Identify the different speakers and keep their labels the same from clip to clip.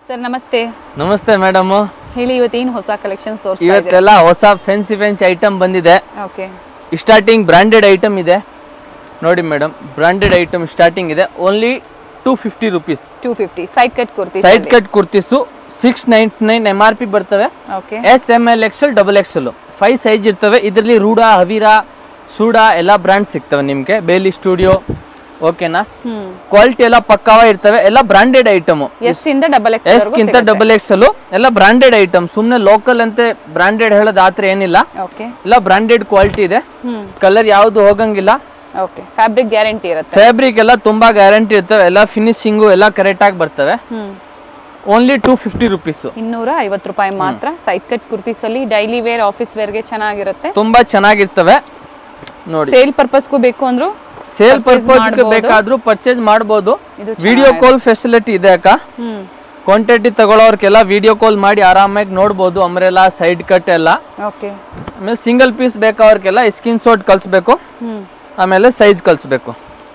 Speaker 1: Sir ನಮಸ್ತೆ
Speaker 2: ನಮಸ್ತೆ madam
Speaker 1: ಹೇಳಿ ಇವತ್ತೇನು ಹೊಸ ಕಲೆಕ್ಷನ್ಸ್ ತೋರಿಸ್ತಾ ಇದ್ದೀರಾ
Speaker 2: ಇವತ್ತೆಲ್ಲ ಹೊಸ ಫೆನ್ಸಿ ಫೆನ್ಸಿ ಐಟಮ್ ಬಂದಿದೆ
Speaker 1: ಓಕೆ
Speaker 2: ಸ್ಟಾರ್ಟಿಂಗ್ ಬ್ರಾಂಡೆಡ್ ಐಟಮ್ ಇದೆ ನೋಡಿ ಮೇಡಮ್ ಬ್ರಾಂಡೆಡ್ ಐಟಮ್ ಸ್ಟಾರ್ಟಿಂಗ್ ಇದೆ only two fifty rupees
Speaker 1: two fifty side cut kurti
Speaker 2: side cut kurtis six ninety nine M R P ಬರ್ತವೆ
Speaker 1: okay
Speaker 2: S M L XL double XL five size ಇರ್ತವೆ ಇದರಲ್ಲಿ ರೂಢ ಹವೀರಾ ಸೂಡಾ ಎಲ್ಲ brand ಸಿಗ್ತವೆ ನಿಮಗೆ ಬೇಲಿ ಸ್ಟುಡಿಯೋ ಓಕೆನಾ
Speaker 1: ಹ್ಮ್
Speaker 2: quality ಎಲ್ಲ ಪಕ್ಕಾವ ಇರ್ತವೆ ಎಲ್ಲ ಬ್ರಾಂಡೆಡ್ ಐಟಮು
Speaker 1: ಎಸ್ ಇಂದ ಡಬಲ್ ಎಕ್ಸ್
Speaker 2: ಎಸ್ ಗಿಂತ ಡಬಲ್ ಎಕ್ಸೆಲ್ ಎಲ್ಲ ಬ್ರಾಂಡೆಡ್ ಐಟಮ್ ಸುಮ್ಮನೆ ಲೋಕಲ್ ಅಂತೆ ಬ್ರಾಂಡೆಡ್ ಹೇಳೋದು ಆತರ ಏನಿಲ್ಲ
Speaker 1: ಓಕೆ
Speaker 2: ಎಲ್ಲ ಬ್ರಾಂಡೆಡ್ ಕ್ವಾಲಿಟಿ ಇದೆ
Speaker 1: ಹ್ಮ್
Speaker 2: ಕಲರ್ ಯಾವುದು ಹೋಗಂಗಿಲ್ಲ
Speaker 1: ಓಕೆ ಫ್ಯಾಬ್ರಿಕ್ ಗ್ಯಾರಂಟಿ ಇರುತ್ತೆ
Speaker 2: ಫ್ಯಾಬ್ರಿಕ್ ಎಲ್ಲ ತುಂಬಾ ಗ್ಯಾರಂಟಿ ಇರ್ತವೆ ಎಲ್ಲ ಫಿನಿಶಿಂಗು ಎಲ್ಲ ಕರೆಕ್ಟ್ ಆಗಿ ಬರ್ತವೆ
Speaker 1: ಹ್ಮ್
Speaker 2: ಓನ್ಲಿ ಟೂ ಫಿಫ್ಟಿ ರುಪೀಸ್
Speaker 1: ಇನ್ನೂರ ಐವತ್ತು ರೂಪಾಯಿ ಮಾತ್ರ ಸೈಡ್ ಕಟ್ ಕುರ್ತೀಸ್ ಅಲ್ಲಿ ಡೈಲಿ ವೇರ್ ಆಫೀಸ್ ವೇರ್ಗೆ ಚೆನ್ನಾಗಿರುತ್ತೆ
Speaker 2: ತುಂಬಾ ಚೆನ್ನಾಗಿರ್ತವೆ ನೋಡಿ
Speaker 1: ಸೇಲ್ ಪರ್ಪಸ್ಗೂ ಬೇಕು ಅಂದ್ರು
Speaker 2: ಸೇಲ್
Speaker 1: purchase
Speaker 2: ಪರ್ಪಸ್
Speaker 1: ಮಾಡ್ಬೋದು.
Speaker 2: ಬೇಕಾದ್ರೂ ಪರ್ಚೇಸ್ ಮಾಡಬಹುದು
Speaker 1: ಇದು
Speaker 2: ವಿಡಿಯೋ ಕಾಲ್ ಫೆಸಿಲಿಟಿ ಇದೆ ಅಕ್ಕ
Speaker 1: ಹ್ಮ್
Speaker 2: ಕ್ವಾಂಟಿಟಿ ತಗೊಳ್ಳೋರ್ಗೆಲ್ಲ ವಿಡಿಯೋ ಕಾಲ್ ಮಾಡಿ ಆರಾಮಾಗಿ ನೋಡ್ಬೋದು ಅಮ್ರೆಲ್ಲ ಸೈಡ್ ಕಟ್ ಎಲ್ಲ
Speaker 1: ಓಕೆ
Speaker 2: ಆಮೇಲೆ ಸಿಂಗಲ್ ಪೀಸ್ ಬೇಕಾವ್ರಿಗೆಲ್ಲ ಸ್ಕಿನ್ ಶಾಟ್ ಕಳಿಸ್ಬೇಕು
Speaker 1: ಹ್ಮ್
Speaker 2: ಆಮೇಲೆ ಸೈಜ್ ಕಳಿಸ್ಬೇಕು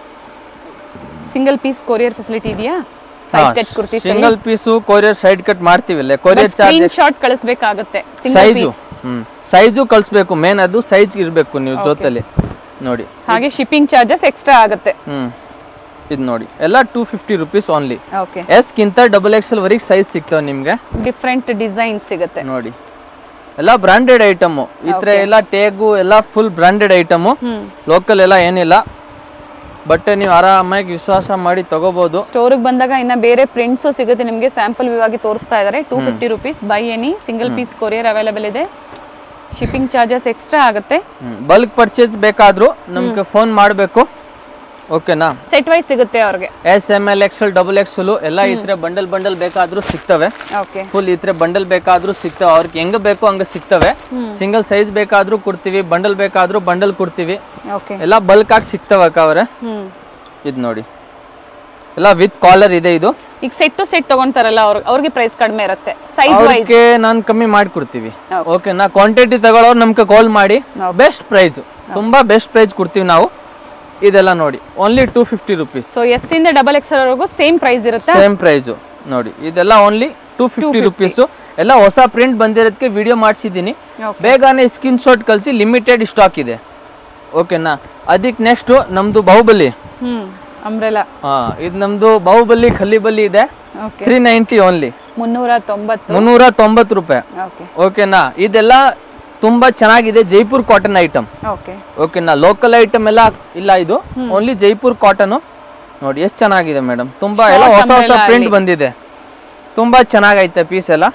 Speaker 1: ಸಿಂಗಲ್ ಪೀಸ್ ಕೊರಿಯರ್ ಫೆಸಿಲಿಟಿ ಇದೆಯಾ side cut kurtis
Speaker 2: single piece courier side cut ಮಾಡ್ತೀವಿಲ್ಲ ಕೊರಿಯರ್ ಚಾರ್ಜ್
Speaker 1: ಸ್ಕ್ರೀನ್ ಶಾಟ್ ಕಳಿಸ್ಬೇಕಾಗುತ್ತೆ ಸಿಂಗಲ್
Speaker 2: ಸೈಜು
Speaker 1: ಪೀಸ್
Speaker 2: ಹ್ಮ್ ಸೈಜು ಕಳಿಸ್ಬೇಕು ಮೇನ್ ಅದು ಸೈಜ್ ಇರಬೇಕು ನೀವು ಜೊತೆಲಿ ನೋಡಿ
Speaker 1: ಹಾಗೆ ಶಿಪ್ಪಿಂಗ್ ಚಾರ್ಜಸ್ ಎಕ್ಸ್ಟ್ರಾ ಆಗುತ್ತೆ
Speaker 2: ಹ್ಮ್ ಇದು ನೋಡಿ ಎಲ್ಲ two fifty rupees only
Speaker 1: okay
Speaker 2: ಎಸ್ಗಿಂತ ಡಬಲ್ ಎಕ್ಸೆಲ್ ವರೆಗೆ ಸೈಜ್ ಸಿಗ್ತವೆ ನಿಮಗೆ
Speaker 1: ಡಿಫ್ರೆಂಟ್ ಡಿಸೈನ್ ಸಿಗುತ್ತೆ
Speaker 2: ನೋಡಿ ಎಲ್ಲ ಬ್ರಾಂಡೆಡ್ ಐಟಮು ಈ ಥರ ಎಲ್ಲ ಟೇಗು ಎಲ್ಲ ಫುಲ್ ಬ್ರಾಂಡೆಡ್ ಐಟಮು
Speaker 1: ಹ್ಮ್
Speaker 2: ಲೋಕಲ್ ಎಲ್ಲ ಏನಿಲ್ಲ ಬಟ್ಟೆ ನೀವು ಆರಾಮಾಗಿ ವಿಶ್ವಾಸ ಮಾಡಿ ತಗೋಬಹುದು
Speaker 1: ಸ್ಟೋರಿಗೆ ಬಂದಾಗ ಇನ್ನ ಬೇರೆ ಪ್ರಿಂಟ್ಸ್ ಸಿಗುತ್ತೆ ನಿಮಗೆ ಸ್ಯಾಂಪಲ್ ವ್ಯೂ ಆಗಿ ತೋರಿಸ್ತಾ ಇದ್ದಾರೆ two fifty rupees buy any single piece courier available ಇದೆ ಶಿಪ್ಪಿಂಗ್ ಚಾರ್ಜಸ್ ಎಕ್ಸ್ಟ್ರಾ ಆಗುತ್ತೆ
Speaker 2: ಬಲ್ಕ್ ಪರ್ಚೇಸ್ ಬೇಕಾದ್ರೂ ನಮ್ಗೆ ಫೋನ್ ಮಾಡಬೇಕು ಓಕೆನಾ
Speaker 1: ಸೆಟ್ ವೈಸ್ ಸಿಗುತ್ತೆ ಅವ್ರಿಗೆ
Speaker 2: S M L XL double XL ಎಲ್ಲ ಈ ಥರ ಬಂಡಲ್ ಬಂಡಲ್ ಬೇಕಾದ್ರೂ ಸಿಗ್ತವೆ
Speaker 1: ಓಕೆ
Speaker 2: ಫುಲ್ ಈ ಥರ ಬಂಡಲ್ ಬೇಕಾದ್ರೂ ಸಿಗ್ತವೆ ಅವ್ರಿಗೆ ಹೆಂಗ್ ಬೇಕೋ ಹಂಗ ಸಿಗ್ತವೆ ಸಿಂಗಲ್ ಸೈಜ್ ಬೇಕಾದ್ರೂ ಕೊಡ್ತೀವಿ ಬಂಡಲ್ ಬೇಕಾದ್ರೂ ಬಂಡಲ್ ಕೊಡ್ತೀವಿ
Speaker 1: ಓಕೆ
Speaker 2: ಎಲ್ಲ ಬಲ್ಕ್ ಆಗಿ ಸಿಗ್ತವೆ ಅಕ್ಕ ಅವ್ರೆ
Speaker 1: ಹ್ಮ್
Speaker 2: ಇದು ನೋಡಿ ಎಲ್ಲ ವಿತ್ ಕಾಲರ್ ಇದೆ ಇದು
Speaker 1: ಈಗ ಸೆಟ್ ಟು ಸೆಟ್ ತಗೊಂತಾರಲ್ಲ ಅವ್ರಿಗೆ ಅವ್ರಿಗೆ ಪ್ರೈಸ್ ಕಡಿಮೆ ಇರುತ್ತೆ ಸೈಜ್ ವೈಸ್
Speaker 2: ಅವ್ರಿಗೆ ನಾನು ಕಮ್ಮಿ ಮಾಡಿಕೊಡ್ತೀವಿ ಓಕೆನಾ ಕ್ವಾಂಟಿಟಿ ತಗೊಳ್ಳೋರು ನಮ್ಗೆ ಕಾಲ್ ಮಾಡಿ ಬೆಸ್ಟ್ ಪ್ರೈಸ್ ತುಂಬಾ ಬೆಸ್ಟ್ ಪ್ರೈಸ್ ಕೊಡ್ತೀವಿ ನಾವು ಇದೆಲ್ಲ ನೋಡಿ only two fifty rupees
Speaker 1: so S ಇಂದ ಡಬಲ್ ಎಕ್ಸ್ ವರೆಗೂ ಸೇಮ್ ಪ್ರೈಸ್ ಇರುತ್ತೆ
Speaker 2: ಸೇಮ್ ಪ್ರೈಸು ನೋಡಿ ಇದೆಲ್ಲ ಓನ್ಲಿ ಟೂ ಫಿಫ್ಟಿ ರುಪೀಸು ಎಲ್ಲ ಹೊಸ ಪ್ರಿಂಟ್ ಬಂದಿರೋದಕ್ಕೆ ವಿಡಿಯೋ ಮಾಡಿಸಿದ್ದೀನಿ
Speaker 1: Okay.
Speaker 2: ಬೇಗನೆ ಸ್ಕ್ರೀನ್ ಶಾಟ್ ಕಳಿಸಿ ಲಿಮಿಟೆಡ್ ಸ್ಟಾಕ್ ಇದೆ ಓಕೆನಾ ಅದಕ್ಕೆ ನೆಕ್ಸ್ಟು ನಮ್ಮದು ಬಾಹುಬಲಿ
Speaker 1: ಹ್ಮ್ ಅಂಬ್ರೆಲಾ
Speaker 2: ಹಾಂ ಇದು ನಮ್ಮದು ಬಾಹುಬಲಿ ಖಲ್ಲಿಬಲಿ ಇದೆ
Speaker 1: ಓಕೆ
Speaker 2: ತ್ರೀ ನೈಂಟಿ ಓನ್ಲಿ
Speaker 1: ಮುನ್ನೂರ ತೊಂಬತ್ತು
Speaker 2: ಮುನ್ನೂರ ತೊಂಬತ್ತು ರೂಪಾಯಿ
Speaker 1: ಓಕೆ
Speaker 2: ಓಕೆನಾ ಇದೆಲ್ಲ ತುಂಬಾ ಚೆನ್ನಾಗಿದೆ ಜೈಪುರ್ ಕಾಟನ್ ಐಟಮ್
Speaker 1: ಓಕೆ
Speaker 2: ಓಕೆನಾ ಲೋಕಲ್ ಐಟಮ್ ಎಲ್ಲ ಇಲ್ಲ ಇದು ಓನ್ಲಿ ಜೈಪುರ್ ಕಾಟನ್ ನೋಡಿ ಎಷ್ಟು ಚೆನ್ನಾಗಿದೆ ಮೇಡಮ್ ತುಂಬಾ ಎಲ್ಲ
Speaker 1: Short
Speaker 2: ಹೊಸ ಹೊಸ
Speaker 1: umbrella
Speaker 2: ಪ್ರಿಂಟ್
Speaker 1: ಅಲ್ಲಿ.
Speaker 2: ಬಂದಿದೆ ತುಂಬಾ ಚೆನ್ನಾಗೈತೆ ಪೀಸ್ ಎಲ್ಲ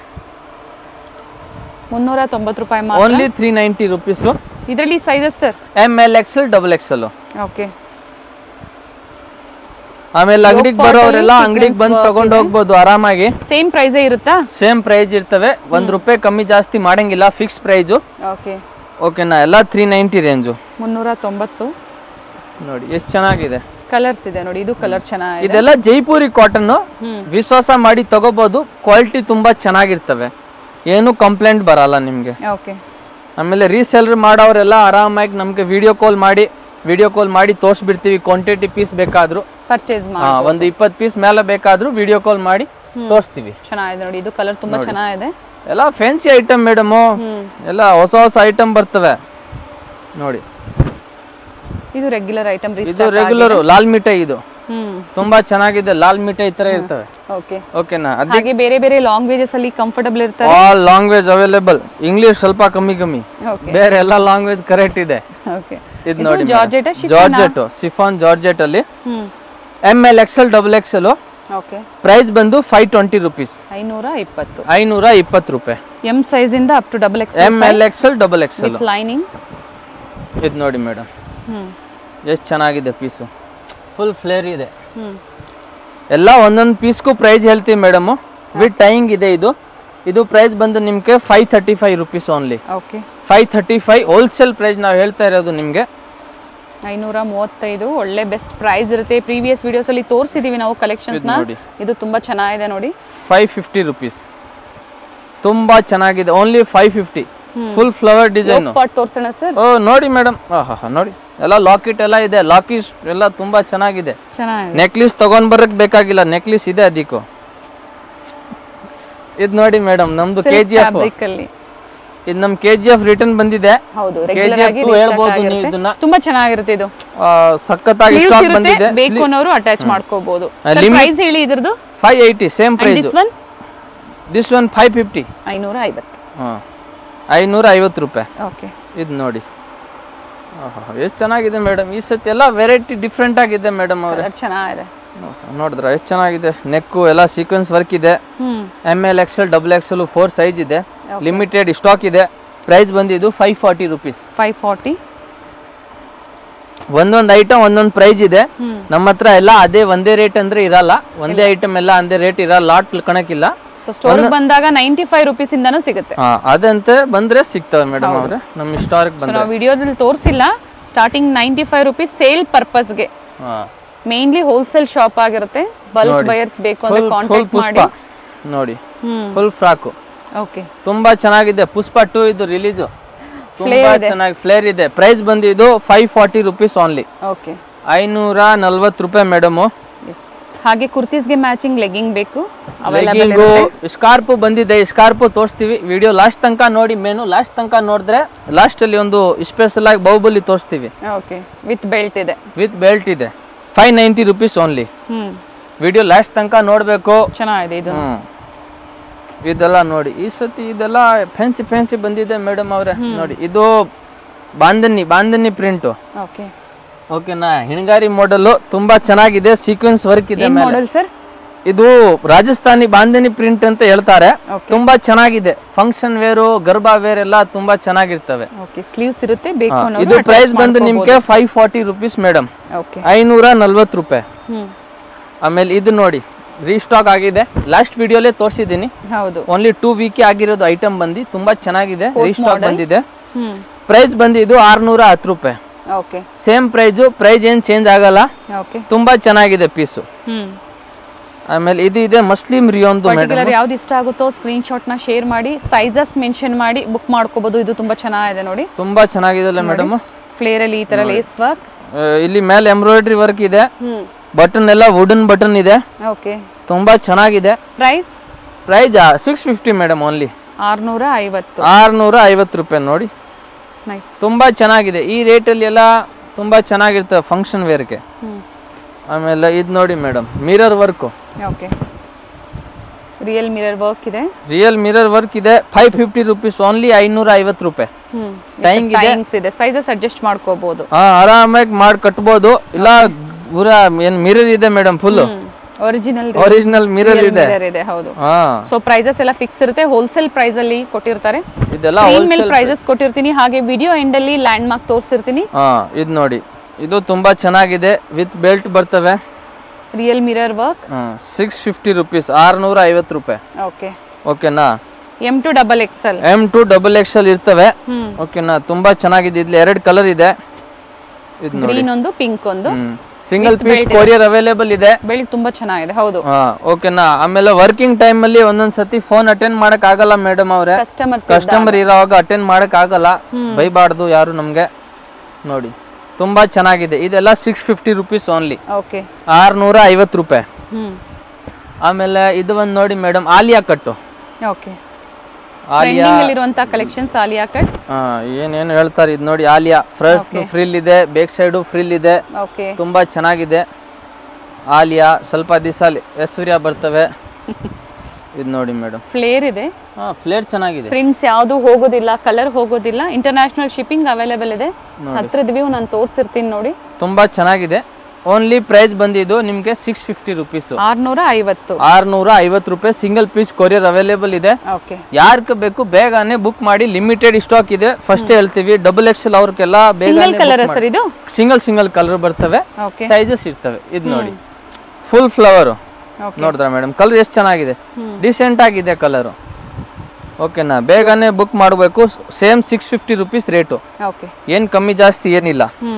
Speaker 1: ಮುನ್ನೂರ ತೊಂಬತ್ತು ರೂಪಾಯಿ ಮಾತ್ರ
Speaker 2: ಓನ್ಲಿ ತ್ರೀ ನೈಂಟಿ ರುಪೀಸು
Speaker 1: ಇದರಲ್ಲಿ sizes sir
Speaker 2: M L XL double XL
Speaker 1: okay
Speaker 2: ಆಮೇಲೆ ಅಂಗಡಿಗೆ
Speaker 1: part
Speaker 2: ಬರೋರೆಲ್ಲ
Speaker 1: ಅಲ್ಲಿ
Speaker 2: ಅಂಗಡಿಗೆ
Speaker 1: sequence
Speaker 2: ಬಂದು
Speaker 1: work
Speaker 2: ತಗೊಂಡು
Speaker 1: ಇದೆ.
Speaker 2: ಹೋಗ್ಬೋದು ಆರಾಮಾಗಿ
Speaker 1: ಸೇಮ್ ಪ್ರೈಸೇ ಇರುತ್ತಾ
Speaker 2: ಸೇಮ್ ಪ್ರೈಸ್ ಇರ್ತವೆ ಒಂದ್ ರೂಪಾಯಿ ಕಮ್ಮಿ ಜಾಸ್ತಿ ಮಾಡಂಗಿಲ್ಲ ಫಿಕ್ಸ್ ಪ್ರೈಸು
Speaker 1: ಓಕೆ
Speaker 2: ಓಕೆನಾ ಎಲ್ಲ ತ್ರೀ ನೈಂಟಿ ರೇಂಜು
Speaker 1: ಮುನ್ನೂರ ತೊಂಬತ್ತು
Speaker 2: ನೋಡಿ ಎಷ್ಟು ಚೆನ್ನಾಗಿದೆ
Speaker 1: ಕಲರ್ಸ್ ಇದೆ ನೋಡಿ ಇದು ಕಲರ್ ಚೆನ್ನಾಗಿದೆ
Speaker 2: ಇದೆಲ್ಲ ಜೈಪುರಿ ಕಾಟನ್
Speaker 1: ಹ್ಮ್.
Speaker 2: ವಿಶ್ವಾಸ ಮಾಡಿ ತಗೋಬಹುದು ಕ್ವಾಲಿಟಿ ತುಂಬಾ ಚೆನ್ನಾಗಿರ್ತವೆ ಏನು ಕಂಪ್ಲೇಂಟ್ ಬರಲ್ಲ ನಿಮ್ಗೆ
Speaker 1: ಓಕೆ
Speaker 2: ಆಮೇಲೆ ರೀಸೆಲರ್ ಮಾಡೋರೆಲ್ಲ ಆರಾಮಾಗಿ ನಮ್ಗೆ ವಿಡಿಯೋ ಕಾಲ್ ಮಾಡಿ ವಿಡಿಯೋ ಕಾಲ್ ಮಾಡಿ ತೋರಿಸ್ಬಿಡ್ತೀವಿ ಕ್ವಾಂಟಿಟಿ ಪೀಸ್ ಬೇಕಾದ್ರು
Speaker 1: ಪರ್ಚೇಸ್
Speaker 2: ಹಾ,
Speaker 1: ಮಾಡಿ
Speaker 2: ಒಂದು ಇಪ್ಪತ್ತು ಪೀಸ್ ಮೇಲೆ ಬೇಕಾದ್ರೂ ವಿಡಿಯೋ ಕಾಲ್ ಮಾಡಿ ತೋರಿಸ್ತೀವಿ
Speaker 1: ಚೆನ್ನಾಗಿದೆ ನೋಡಿ ಇದು ಕಲರ್ ತುಂಬಾ ಚೆನ್ನಾಗಿದೆ
Speaker 2: ಎಲ್ಲ ಫ್ಯಾನ್ಸಿ ಐಟಮ್ ಮೇಡಮು ಎಲ್ಲ ಹೊಸ ಹೊಸ ಐಟಮ್ ಬರ್ತವೆ ನೋಡಿ
Speaker 1: ಇದು ರೆಗ್ಯುಲರ್ ಐಟಮ್
Speaker 2: ಇದು ರೆಗ್ಯುಲರ್ ಲಾಲ್ ಮಿಠಾಯಿ ಇದು
Speaker 1: ಹ್ಮ್
Speaker 2: ತುಂಬಾ ಚೆನ್ನಾಗಿದೆ ಲಾಲ್ ಮಿಠಾಯಿ ತರ ಇರ್ತವೆ
Speaker 1: ಓಕೆ
Speaker 2: ಓಕೆನಾ ಅದ್
Speaker 1: ಹಾಗೆ ಬೇರೆ ಬೇರೆ ಲ್ಯಾಂಗ್ವೇಜಸ್ ಅಲ್ಲಿ ಕಂಫರ್ಟಬಲ್ ಇರ್ತಾರೆ
Speaker 2: ಆಲ್ ಲ್ಯಾಂಗ್ವೇಜ್ ಅವೈಲೇಬಲ್ ಇಂಗ್ಲಿಷ್ ಸ್ವಲ್ಪ ಕಮ್ಮಿ ಕಮ್ಮಿ
Speaker 1: ಓಕೆ
Speaker 2: ಬೇರೆ ಎಲ್ಲ ಲ್ಯಾಂಗ್ವೇಜ್ ಕರೆಕ್ಟ್ ಇದೆ
Speaker 1: ಓಕೆ
Speaker 2: ಇದು ನೋಡಿ
Speaker 1: ಜಾರ್ಜೆಟ್
Speaker 2: ಜಾರ್ಜೆಟ್ ಸಿಫಾನ್ ಜಾರ್ಜೆಟ್ ಅಲ್ಲಿ
Speaker 1: ಹ್ಮ್
Speaker 2: M L XL double XL
Speaker 1: okay
Speaker 2: price ಬಂದು ಫೈವ್ ಟ್ವೆಂಟಿ ರುಪೀಸ್
Speaker 1: ಐನೂರ ಇಪ್ಪತ್ತು
Speaker 2: ಐನೂರ ಇಪ್ಪತ್ತು ರೂಪಾಯಿ
Speaker 1: ಎಂ ಸೈಜ್ ಇಂದ up to double X
Speaker 2: M L XL double XL
Speaker 1: with lining
Speaker 2: ಇದು ನೋಡಿ ಮೇಡಮ್
Speaker 1: ಹ್ಮ್
Speaker 2: ಎಷ್ಟು ಚೆನ್ನಾಗಿದೆ ಪೀಸು ಫುಲ್ ಫ್ಲೇರ್ ಇದೆ
Speaker 1: ಹ್ಮ್
Speaker 2: ಎಲ್ಲ ಒಂದೊಂದು ಪೀಸ್ಗೂ ಪ್ರೈಸ್ ಹೇಳ್ತೀವಿ ಮೇಡಮು ವಿತ್ ಟೈಯಿಂಗ್ ಇದೆ ಇದು ಇದು ಪ್ರೈಸ್ ಬಂದು ನಿಮಗೆ five thirty five rupees only
Speaker 1: okay
Speaker 2: five thirty five wholesale price ನಾವು ಹೇಳ್ತಾ ಇರೋದು ನಿಮಗೆ
Speaker 1: ಐನೂರ ಮೂವತ್ತೈದು ಒಳ್ಳೆ ಬೆಸ್ಟ್ ಪ್ರೈಸ್ ಇರುತ್ತೆ ಪ್ರೀವಿಯಸ್ ವಿಡಿಯೋಸ್ ಅಲ್ಲಿ ತೋರಿಸಿದೀವಿ ನಾವು ಕಲೆಕ್ಷನ್ಸ್ ನ
Speaker 2: ನೋಡಿ.
Speaker 1: ಇದು ತುಂಬಾ ಚೆನ್ನಾಗಿದೆ ನೋಡಿ
Speaker 2: ಫೈವ್ ಫಿಫ್ಟಿ ರುಪೀಸ್ ತುಂಬಾ ಚೆನ್ನಾಗಿದೆ only five fifty full flower design
Speaker 1: ಪಾಟ್ ತೋರ್ಸೋಣ ಸರ್
Speaker 2: ಓ ನೋಡಿ ಮೇಡಮ್ ಹಾ ಹಾ ನೋಡಿ ಎಲ್ಲ ಲಾಕೆಟ್ ಎಲ್ಲ ಇದೆ ಲಾಕೀಸ್ ಎಲ್ಲ ತುಂಬಾ ಚೆನ್ನಾಗಿದೆ
Speaker 1: ಚೆನ್ನಾಗಿದೆ
Speaker 2: ನೆಕ್ಲಿಸ್ ತಗೊಂಡ್ ಬರಕ್ ಬೇಕಾಗಿಲ್ಲ ನೆಕ್ಲಿಸ್ ಇದೆ ಅದಕ್ಕೂ ಇದು ನೋಡಿ ಮೇಡಮ್ ನಮ್ದು ಕೆ ಜಿ ಎಫ್
Speaker 1: ಫ್ಯಾಬ್ರಿಕ್ ಅಲ್ಲಿ
Speaker 2: ಇದು ನಮ್ ಕೆ ಜಿ ಎಫ್ ರಿಟರ್ನ್ ಬಂದಿದೆ
Speaker 1: ಹೌದು
Speaker 2: KGF
Speaker 1: ರೆಗ್ಯುಲರ್ ಆಗಿ
Speaker 2: ಟು
Speaker 1: restock
Speaker 2: ಹೇಳ್ಬೋದು ನೀವು
Speaker 1: ಆಗಿರುತ್ತೆ.
Speaker 2: ಇದನ್ನ.
Speaker 1: ತುಂಬಾ ಚೆನ್ನಾಗಿರುತ್ತೆ ಇದು
Speaker 2: ಆ, ಸಖತ್ತಾಗಿ
Speaker 1: Sleeves
Speaker 2: ಸ್ಟಾಕ್
Speaker 1: ಇರುತ್ತೆ,
Speaker 2: ಬಂದಿದೆ
Speaker 1: ಬೇಕು ಅನ್ನೋರು ಅಟ್ಯಾಚ್ ಮಾಡ್ಕೋಬಹುದು
Speaker 2: limit-
Speaker 1: ಪ್ರೈಸ್ ಹೇಳಿ ಇದ್ರದ್ದು
Speaker 2: five eighty same price
Speaker 1: this one
Speaker 2: this one five fifty
Speaker 1: ಐನೂರ ಐವತ್ತು
Speaker 2: ಹಾಂ ಐನೂರ ಐವತ್ತು ರೂಪಾಯಿ
Speaker 1: ಓಕೆ
Speaker 2: ಇದು ನೋಡಿ ಎಷ್ಟು ಚೆನ್ನಾಗಿದೆ ಮೇಡಮ್ ಈ ಸತಿ ಎಲ್ಲ ವೆರೈಟಿ ಡಿಫ್ರೆಂಟ್ ಆಗಿದೆ ಮೇಡಮ್ ಅವ್ರೆ
Speaker 1: ಕಲರ್ ಚೆನ್ನಾಗಿದೆ
Speaker 2: ನೋಡಿದ್ರ ಎಷ್ಟು ಚೆನ್ನಾಗಿದೆ ನೆಕ್ಕು ಎಲ್ಲ ಸೀಕ್ವೆನ್ಸ್ ವರ್ಕ್ ಇದೆ
Speaker 1: ಹ್ಮ್
Speaker 2: M L XL double XL four size ಇದೆ ಲಿಮಿಟೆಡ್ ಸ್ಟಾಕ್ ಇದೆ ಪ್ರೈಸ್ ಬಂದಿದ್ದು five forty rupees
Speaker 1: five forty
Speaker 2: ಒಂದೊಂದು ಐಟಮ್ ಒಂದೊಂದು ಪ್ರೈಸ್ ಇದೆ
Speaker 1: ಹ್ಮ್.
Speaker 2: ನಮ್ಮ ಹತ್ರ ಎಲ್ಲ ಅದೇ ಒಂದೇ ರೇಟ್ ಅಂದ್ರೆ ಇರಲ್ಲ ಒಂದೇ ಐಟಮ್ ಎಲ್ಲ ಒಂದೇ ರೇಟ್ ಇರಲ್ಲ ಲಾಟ್ ಕಣಕ್ಕಿಲ್ಲ
Speaker 1: ಸೊ ಸ್ಟೋರ್ ಬಂದಾಗ ನೈಂಟಿ ಫೈವ್ ರುಪೀಸ್ ಇಂದಾನು ಸಿಗುತ್ತೆ
Speaker 2: ಹಾ ಅದಂತೆ ಬಂದ್ರೆ ಸಿಗ್ತವೆ ಮೇಡಮ್ ಅವ್ರೆ ನಮ್ಮ ಹಿಸ್ಟಾರಿಕ್
Speaker 1: ಸೊ
Speaker 2: ಬಂದ್ರೆ
Speaker 1: ನಾವು ವಿಡಿಯೋದಲ್ಲಿ ತೋರಿಸಿಲ್ಲ starting ninety five rupees sale ಪರ್ಪಸ್ಗೆ
Speaker 2: ಹಾ
Speaker 1: ಮೇನ್ಲಿ ಹೋಲ್ಸೇಲ್ ಶಾಪ್ ಆಗಿರುತ್ತೆ ಬಲ್ಕ್ ಬಯರ್ಸ್ ಬೇಕು ಅಂದ್ರೆ
Speaker 2: ಫುಲ್
Speaker 1: ಕಾಂಟ್ಯಾಕ್ಟ್
Speaker 2: ಪುಷ್ಪ
Speaker 1: ಮಾಡಿ
Speaker 2: ನೋಡಿ
Speaker 1: ಹ್ಮ್
Speaker 2: ಫುಲ್ ಫ್ರಾಕು
Speaker 1: ಓಕೆ
Speaker 2: ತುಂಬಾ ಚೆನ್ನಾಗಿದೆ ಪುಷ್ಪ ಟು ಇದು ರಿಲೀಸು ತುಂಬಾ
Speaker 1: Flare ಇದೆ.
Speaker 2: ಚೆನ್ನಾಗಿ ಫ್ಲೇರ್ ಇದೆ ಪ್ರೈಸ್ ಬಂದಿದ್ದು five forty rupees only
Speaker 1: okay
Speaker 2: ಐನೂರ ನಲ್ವತ್ತು ರೂಪಾಯಿ ಮೇಡಮು
Speaker 1: ಎಸ್ ಹಾಗೆ ಕುರ್ತೀಸ್ಗೆ ಮ್ಯಾಚಿಂಗ್ ಲೆಗ್ಗಿಂಗ್ ಬೇಕು ಅವೈಲೇಬಲ್
Speaker 2: ಲೆಗ್ಗಿಂಗು ಸ್ಕಾರ್ಪು ಬಂದಿದೆ ಸ್ಕಾರ್ಪು ತೋರಿಸ್ತೀವಿ ವಿಡಿಯೋ ಲಾಸ್ಟ್ ತನಕ ನೋಡಿ ಮೇನು ಲಾಸ್ಟ್ ತನಕ ನೋಡಿದ್ರೆ ಲಾಸ್ಟ್ ಅಲ್ಲಿ ಒಂದು ಸ್ಪೆಷಲ್ ಆಗಿ ಬಾಹುಬಲಿ ತೋರಿಸ್ತೀವಿ
Speaker 1: ಓಕೆ ವಿತ್ ಬೆಲ್ಟ್ ಇದೆ
Speaker 2: ವಿತ್ ಬೆಲ್ಟ್ ಇದೆ ಫೈವ್ ನೈಂಟಿ ರುಪೀಸ್ ಓನ್ಲಿ
Speaker 1: ಹ್ಮ್
Speaker 2: ವಿಡಿಯೋ ಲಾಸ್ಟ್ ತನಕ ನೋಡಬೇಕು
Speaker 1: ಚೆನ್ನಾಗಿದೆ ಇದು
Speaker 2: ಹ್ಮ್ ಇದೆಲ್ಲ ನೋಡಿ ಈ ಸತಿ ಇದೆಲ್ಲ ಫ್ಯಾನ್ಸಿ ಫ್ಯಾನ್ಸಿ ಬಂದಿದೆ ಮೇಡಮ್ ಅವ್ರೆ ನೋಡಿ ಇದು ಬಾಂಧನಿ ಬಾಂಧನಿ ಪ್ರಿಂಟು
Speaker 1: ಓಕೆ
Speaker 2: ಓಕೆನಾ ಹಿಣಗಾರಿ ಮಾಡಲ್ ತುಂಬಾ ಚೆನ್ನಾಗಿದೆ ಸೀಕ್ವೆನ್ಸ್ ವರ್ಕ್ ಇದೆ
Speaker 1: ಏನ್
Speaker 2: ಮೇಲೆ
Speaker 1: ಮಾಡೆಲ್ ಸರ್
Speaker 2: ಇದು ರಾಜಸ್ಥಾನಿ ಬಾಂಧನಿ ಪ್ರಿಂಟ್ ಅಂತ ಹೇಳ್ತಾರೆ
Speaker 1: Okay.
Speaker 2: ತುಂಬಾ ಚೆನ್ನಾಗಿದೆ ಫಂಕ್ಷನ್ ವೇರು ಗರ್ಭಾ ವೇರ್ ಎಲ್ಲ ತುಂಬಾ ಚೆನ್ನಾಗಿರ್ತವೆ
Speaker 1: ಓಕೆ ಸ್ಲೀವ್ಸ್ ಇರುತ್ತೆ ಬೇಕು
Speaker 2: ಹಾ,
Speaker 1: ಅನ್ನೋರು
Speaker 2: ಇದು ಪ್ರೈಸ್ ಬಂದು ನಿಮ್ಗೆ five forty rupees madam
Speaker 1: okay
Speaker 2: ಐನೂರ ನಲ್ವತ್ತು ರೂಪಾಯಿ
Speaker 1: ಹ್ಮ್
Speaker 2: ಆಮೇಲೆ ಇದು ನೋಡಿ ರೀಸ್ಟಾಕ್ ಆಗಿದೆ ಲಾಸ್ಟ್ ವಿಡಿಯೋಲೇ ತೋರಿಸಿದ್ದೀನಿ
Speaker 1: ಹೌದು
Speaker 2: ಓನ್ಲಿ ಟೂ ವೀಕ್ ಆಗಿರೋದು ಐಟಮ್ ಬಂದು ತುಂಬಾ ಚೆನ್ನಾಗಿದೆ ರೀಸ್ಟಾಕ್ ಬಂದಿದೆ
Speaker 1: ಹ್ಮ್
Speaker 2: ಪ್ರೈಸ್ ಬಂದಿದ್ದು ಆರ್ನೂರ ಹತ್ತು ರೂಪಾಯಿ
Speaker 1: ಓಕೆ
Speaker 2: ಸೇಮ್ ಪ್ರೈಸು ಪ್ರೈಸ್ ಏನು ಚೇಂಜ್ ಆಗಲ್ಲ
Speaker 1: ಓಕೆ
Speaker 2: ತುಂಬಾ ಚೆನ್ನಾಗಿದೆ ಪೀಸು
Speaker 1: ಹ್ಮ್
Speaker 2: ಆಮೇಲೆ ಇದು ಇದೆ ಮಸ್ಲಿಂ ರಿಯೋನ್ದು ಮೇಡಮ್
Speaker 1: ಪರ್ಟಿಕ್ಯುಲರ್ ಯಾವ್ದು ಇಷ್ಟ ಆಗುತ್ತೋ ಸ್ಕ್ರೀನ್ ಶಾಟ್ ನ ಶೇರ್ ಮಾಡಿ ಸೈಜಸ್ ಮೆನ್ಷನ್ ಮಾಡಿ ಬುಕ್ ಮಾಡ್ಕೋಬಹುದು ಇದು ತುಂಬಾ ಚೆನ್ನಾಗಿದೆ ನೋಡಿ
Speaker 2: ತುಂಬಾ ಚೆನ್ನಾಗಿದೆ ಮೇಡಮ್
Speaker 1: ಫ್ಲೇರ್ ಅಲ್ಲಿ ಈ ತರ ಲೇಸ್ ವರ್ಕ್
Speaker 2: ಇಲ್ಲಿ ಮೇಲೆ ಎಂಬ್ರಾಯ್ಡ್ರಿ ವರ್ಕ್ ಇದೆ
Speaker 1: ಹ್ಮ್
Speaker 2: ಬಟನ್ ಎಲ್ಲ ವುಡನ್ ಬಟನ್ ಇದೆ
Speaker 1: ಓಕೆ
Speaker 2: ತುಂಬಾ ಚೆನ್ನಾಗಿದೆ
Speaker 1: price
Speaker 2: price six fifty madam only
Speaker 1: ಆರ್ನೂರ ಐವತ್ತು
Speaker 2: ಆರ್ನೂರ ಐವತ್ತು ರೂಪಾಯಿ ನೋಡಿ
Speaker 1: ನೈಸ್
Speaker 2: ತುಂಬಾ ಚೆನ್ನಾಗಿದೆ ಈ ರೇಟಲ್ಲಿ ಎಲ್ಲ ತುಂಬಾ ಚೆನ್ನಾಗಿರ್ತವೆ ಫಂಕ್ಷನ್ ವೇರ್ಗೆ
Speaker 1: ಹ್ಮ್
Speaker 2: ಆಮೇಲೆ ಇದು ನೋಡಿ madam mirror work
Speaker 1: okay real mirror work ಇದೆ
Speaker 2: ರಿಯಲ್ ಮಿರರ್ ವರ್ಕ್ ಇದೆ ಫೈವ್ ಫಿಫ್ಟಿ ರುಪೀಸ್ ಓನ್ಲಿ ಐನೂರ ಐವತ್ತು ರೂಪಾಯಿ
Speaker 1: ಹ್ಮ್
Speaker 2: Tying ಇದೆ.
Speaker 1: ಟೈಮ್ಸ್ ಇದೆ ಸೈಜಸ್ ಅಡ್ಜಸ್ಟ್ ಮಾಡ್ಕೋಬಹುದು
Speaker 2: ಹಾ ಆರಾಮಾಗಿ ಮಾಡಿ ಕಟ್ಬೋದು ಇಲ್ಲ ಪೂರ ಏನ್ ಮಿರರ್ ಇದೆ madam full
Speaker 1: original
Speaker 2: original mirror ಇದೆ
Speaker 1: ಮಿರರ್ ಇದೆ ಹೌದು
Speaker 2: ಹಾ
Speaker 1: ಸೊ ಪ್ರೈಸಸ್ ಎಲ್ಲ ಫಿಕ್ಸ್ ಇರುತ್ತೆ ಹೋಲ್ಸೇಲ್ ಪ್ರೈಸ್ ಅಲ್ಲಿ ಕೊಟ್ಟಿರ್ತಾರೆ
Speaker 2: ಇದೆಲ್ಲ
Speaker 1: ಸ್ಕ್ರೀನ್ ಮೇಲೆ ಪ್ರೈಸಸ್ ಕೊಟ್ಟಿರ್ತೀನಿ ಹಾಗೆ ವಿಡಿಯೋ ಎಂಡ್ ಅಲ್ಲಿ ಲ್ಯಾಂಡ್ ಮಾರ್ಕ್ ತೋರಿಸಿರ್ತೀನಿ
Speaker 2: ಹಾ ಇದು ನೋಡಿ ಇದು ತುಂಬಾ ಚೆನ್ನಾಗಿದೆ ವಿತ್ ಬೆಲ್ಟ್ ಬರ್ತವೆ
Speaker 1: real mirror work
Speaker 2: six fifty rupees ಆರ್ನೂರ ಐವತ್ತು ರೂಪಾಯಿ
Speaker 1: ಓಕೆ
Speaker 2: ಓಕೆನಾ
Speaker 1: M to double XL
Speaker 2: M to double X ಅಲ್ಲಿ ಇರ್ತವೆ
Speaker 1: ಹ್ಮ್
Speaker 2: ಓಕೆನಾ ತುಂಬಾ ಚೆನ್ನಾಗಿದೆ ಇಲ್ಲಿ ಎರಡು ಕಲರ್ ಇದೆ ಇದು ನೋಡಿ
Speaker 1: ಗ್ರೀನ್ ಒಂದು ಪಿಂಕ್ ಒಂದು
Speaker 2: ಸಿಂಗಲ್ ಪೀಸ್ ಕೊರಿಯರ್ ಅವೈಲೇಬಲ್ ಇದೆ
Speaker 1: ಬೆಳ್ಳಿ ತುಂಬಾ ಚೆನ್ನಾಗಿದೆ ಹೌದು
Speaker 2: ಹಾ ಓಕೆನಾ ಆಮೇಲೆ ವರ್ಕಿಂಗ್ ಟೈಮ್ ಅಲ್ಲಿ ಒಂದೊಂದ್ ಸತಿ ಫೋನ್ ಅಟೆಂಡ್ ಮಾಡಕ್ ಆಗಲ್ಲ ಮೇಡಮ್ ಅವ್ರೆ
Speaker 1: ಕಸ್ಟಮರ್ಸ್
Speaker 2: ಕಸ್ಟಮರ್ ಇರೋವಾಗ ಅಟೆಂಡ್ ಮಾಡಕ್ ಆಗಲ್ಲ ಬೈಬಾರ್ದು ಯಾರು ನಮ್ಗೆ ನೋಡಿ ತುಂಬಾ ಚೆನ್ನಾಗಿದೆ ಇದೆಲ್ಲ six fifty rupees only
Speaker 1: okay
Speaker 2: ಆರ್ನೂರ ಐವತ್ತು ರೂಪಾಯಿ
Speaker 1: ಹ್ಮ್
Speaker 2: ಆಮೇಲೆ ಇದು ಒಂದು ನೋಡಿ madam Alia cut
Speaker 1: okay
Speaker 2: Alia
Speaker 1: trending ಅಲ್ಲಿರುವಂತ ಕಲೆಕ್ಷನ್ಸ್ ಆಲಿಯಾ ಕಟ್
Speaker 2: ಹಾ, ಏನೇನು ಹೇಳ್ತಾರೆ ಇದು ನೋಡಿ ಆಲಿಯಾ ಫ್ರಂಟ್ ಫ್ರಿಲ್ ಇದೆ ಬೇಕ್ ಸೈಡು ಫ್ರಿಲ್ ಇದೆ
Speaker 1: ಓಕೆ
Speaker 2: ತುಂಬಾ ಚೆನ್ನಾಗಿದೆ ಆಲಿಯಾ ಸ್ವಲ್ಪ ದಿವಸ ಐಶ್ವರ್ಯ ಬರ್ತವೆ ಇದು ನೋಡಿ ಮೇಡಮ್
Speaker 1: ಫ್ಲೇರ್ ಇದೆ
Speaker 2: ಹಾ ಫ್ಲೇರ್ ಚೆನ್ನಾಗಿದೆ
Speaker 1: ಪ್ರಿಂಟ್ಸ್ ಯಾವುದು ಹೋಗೋದಿಲ್ಲ ಕಲರ್ ಹೋಗೋದಿಲ್ಲ ಇಂಟರ್ನ್ಯಾಷನಲ್ ಶಿಪ್ಪಿಂಗ್ ಅವೈಲೇಬಲ್ ಇದೆ ಹತ್ರದ ವ್ಯೂ ನಾನು ತೋರಿಸಿರ್ತೀನಿ ನೋಡಿ
Speaker 2: ತುಂಬಾ ಚೆನ್ನಾಗಿದೆ ಓನ್ಲಿ ಪ್ರೈಸ್ ಬಂದಿದ್ದು ನಿಮಗೆ ಸಿಕ್ಸ್ ಫಿಫ್ಟಿ ರುಪೀಸ್
Speaker 1: ಆರ್ನೂರ ಐವತ್ತು
Speaker 2: ಆರ್ನೂರ ಐವತ್ತು ರೂಪಾಯಿ ಸಿಂಗಲ್ ಪೀಸ್ ಕೊರಿಯರ್ ಅವೈಲೇಬಲ್ ಇದೆ
Speaker 1: ಓಕೆ
Speaker 2: ಯಾರ್ಗೆ ಬೇಕು ಬೇಗನೆ ಬುಕ್ ಮಾಡಿ ಲಿಮಿಟೆಡ್ ಸ್ಟಾಕ್ ಇದೆ ಫಸ್ಟ್ ಹೇಳ್ತೀವಿ ಡಬಲ್ ಎಕ್ಸೆಲ್ ಅವ್ರಿಗೆಲ್ಲ
Speaker 1: ಸಿಂಗಲ್
Speaker 2: ಬೇಗ
Speaker 1: ಕಲರ್ ಸರ್ ಇದು
Speaker 2: ಸಿಂಗಲ್ ಸಿಂಗಲ್ ಕಲರ್ ಬರ್ತವೆ
Speaker 1: ಓಕೆ
Speaker 2: ಸೈಜಸ್ ಇರ್ತವೆ ಇದು ನೋಡಿ ಫುಲ್ ಫ್ಲವರ್
Speaker 1: ಓಕೆ
Speaker 2: ನೋಡಿದ್ರ ಮೇಡಮ್ ಕಲರ್ ಎಷ್ಟು ಚೆನ್ನಾಗಿದೆ ಡಿಸೆಂಟ್ ಆಗಿದೆ ಕಲರು ಓಕೆನಾ ಬೇಗನೆ ಬುಕ್ ಮಾಡಬೇಕು same six fifty rupees rate
Speaker 1: okay
Speaker 2: ಏನು ಕಮ್ಮಿ ಜಾಸ್ತಿ ಏನಿಲ್ಲ
Speaker 1: ಹ್ಮ್